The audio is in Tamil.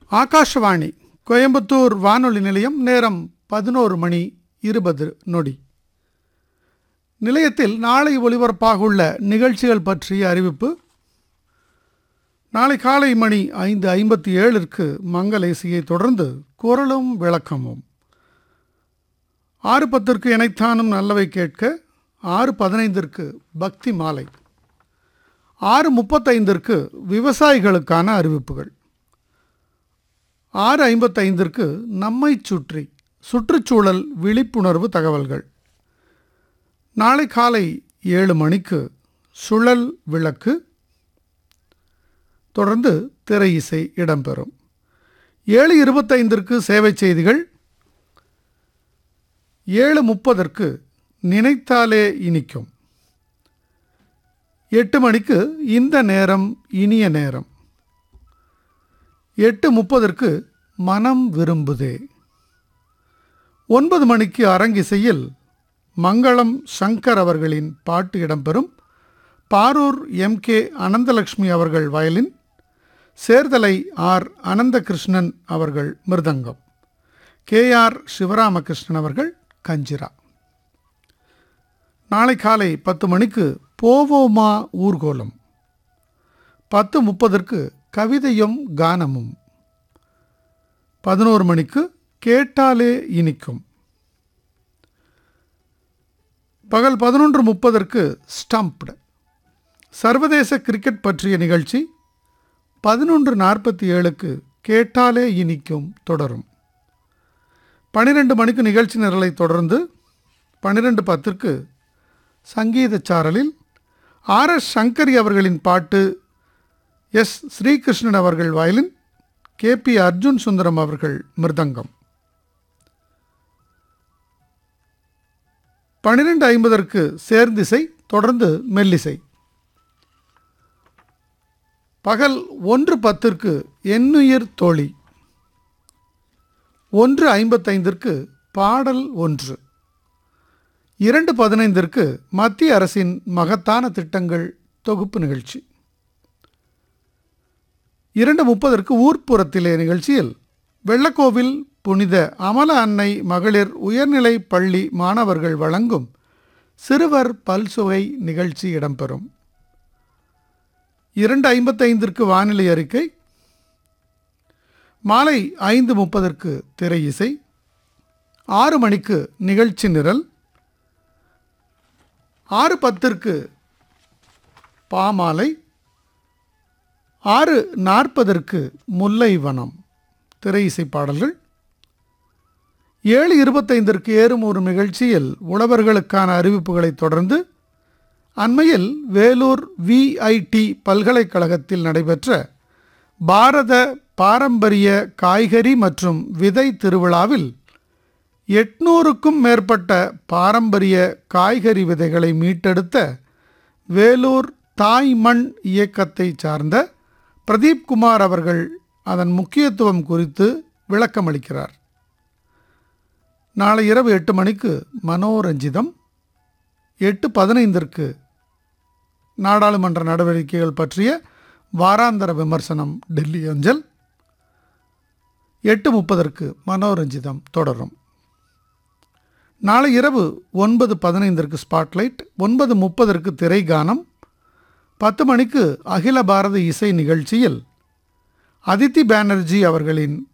ஆகாஷவாணி கோயம்புத்தூர் வானொலி நிலையம் நேரம் பதினோரு மணி இருபது நொடி நிலையத்தில் நாளை ஒலிபரப்பாக உள்ள நிகழ்ச்சிகள் பற்றிய அறிவிப்பு நாளை காலை மணி ஐந்து ஐம்பத்தி ஏழிற்கு மங்கள இசையை தொடர்ந்து குரலும் விளக்கமும் ஆறு பத்திற்கு இணைத்தானும் நல்லவை கேட்க ஆறு பதினைந்திற்கு பக்தி மாலை ஆறு முப்பத்தைந்திற்கு விவசாயிகளுக்கான அறிவிப்புகள் ஆறு ஐம்பத்தைந்திற்கு நம்மை சுற்றி சுற்றுச்சூழல் விழிப்புணர்வு தகவல்கள் நாளை காலை ஏழு மணிக்கு சுழல் விளக்கு தொடர்ந்து திரை இசை இடம்பெறும் ஏழு இருபத்தைந்திற்கு சேவை செய்திகள் ஏழு முப்பதற்கு நினைத்தாலே இனிக்கும் எட்டு மணிக்கு இந்த நேரம் இனிய நேரம் எட்டு முப்பதற்கு மனம் விரும்புதே ஒன்பது மணிக்கு அரங்கிசையில் மங்களம் சங்கர் அவர்களின் பாட்டு இடம்பெறும் பாரூர் எம் கே அனந்தலக்ஷ்மி அவர்கள் வயலின் சேர்தலை ஆர் அனந்தகிருஷ்ணன் அவர்கள் மிருதங்கம் கே ஆர் சிவராமகிருஷ்ணன் அவர்கள் கஞ்சிரா நாளை காலை பத்து மணிக்கு போவோமா ஊர்கோலம் பத்து முப்பதற்கு கவிதையும் கானமும் பதினோரு மணிக்கு கேட்டாலே இனிக்கும் பகல் பதினொன்று முப்பதற்கு ஸ்டம்ப்டு சர்வதேச கிரிக்கெட் பற்றிய நிகழ்ச்சி பதினொன்று நாற்பத்தி ஏழுக்கு கேட்டாலே இனிக்கும் தொடரும் பன்னிரெண்டு மணிக்கு நிகழ்ச்சி நிரலை தொடர்ந்து பன்னிரெண்டு பத்திற்கு சங்கீத சாரலில் ஆர் எஸ் சங்கரி அவர்களின் பாட்டு எஸ் ஸ்ரீகிருஷ்ணன் அவர்கள் violin K B Arjun Sundaram அவர்கள் மிருதங்கம் பன்னிரெண்டு ஐம்பதற்கு சேர்ந்திசை தொடர்ந்து மெல்லிசை பகல் ஒன்று பத்திற்கு எண்ணுயிர் தோழி ஒன்று ஐம்பத்தைந்திற்கு பாடல் ஒன்று இரண்டு பதினைந்திற்கு மத்திய அரசின் மகத்தான திட்டங்கள் தொகுப்பு நிகழ்ச்சி இரண்டு முப்பதற்கு ஊர்ப்புறத்திலே நிகழ்ச்சியில் வெள்ளக்கோவில் புனித அமல அன்னை மகளிர் உயர்நிலை பள்ளி மாணவர்கள் வழங்கும் சிறுவர் பல்சுவை நிகழ்ச்சி இடம்பெறும் இரண்டு ஐம்பத்தைந்திற்கு வானிலை அறிக்கை மாலை ஐந்து முப்பதற்கு திரை இசை ஆறு மணிக்கு நிகழ்ச்சி நிரல் ஆறு பத்திற்கு பாமாலை ஆறு நாற்பதற்கு முல்லை வனம் திரை இசை பாடல்கள் ஏழு இருபத்தைந்திற்கு ஏறும் ஒரு நிகழ்ச்சியில் உழவர்களுக்கான அறிவிப்புகளை தொடர்ந்து அண்மையில் வேலூர் விஐடி பல்கலைக்கழகத்தில் நடைபெற்ற பாரத பாரம்பரிய காய்கறி மற்றும் விதை திருவிழாவில் எட்நூறுக்கும் மேற்பட்ட பாரம்பரிய காய்கறி விதைகளை மீட்டெடுத்த வேலூர் தாய் மண் இயக்கத்தை சார்ந்த பிரதீப் குமார் அவர்கள் அதன் முக்கியத்துவம் குறித்து விளக்கமளிக்கிறார் நாளை இரவு எட்டு மணிக்கு மனோரஞ்சிதம் எட்டு பதினைந்திற்கு நாடாளுமன்ற நடவடிக்கைகள் பற்றிய வாராந்தர விமர்சனம் டெல்லி அஞ்சல் எட்டு முப்பதற்கு மனோரஞ்சிதம் தொடரும் நாளை இரவு ஒன்பது பதினைந்திற்கு ஸ்பாட்லைட் ஒன்பது முப்பதற்கு திரைகானம் பத்து மணிக்கு அகில பாரத இசை நிகழ்ச்சியில் அதித்தி பானர்ஜி அவர்களின்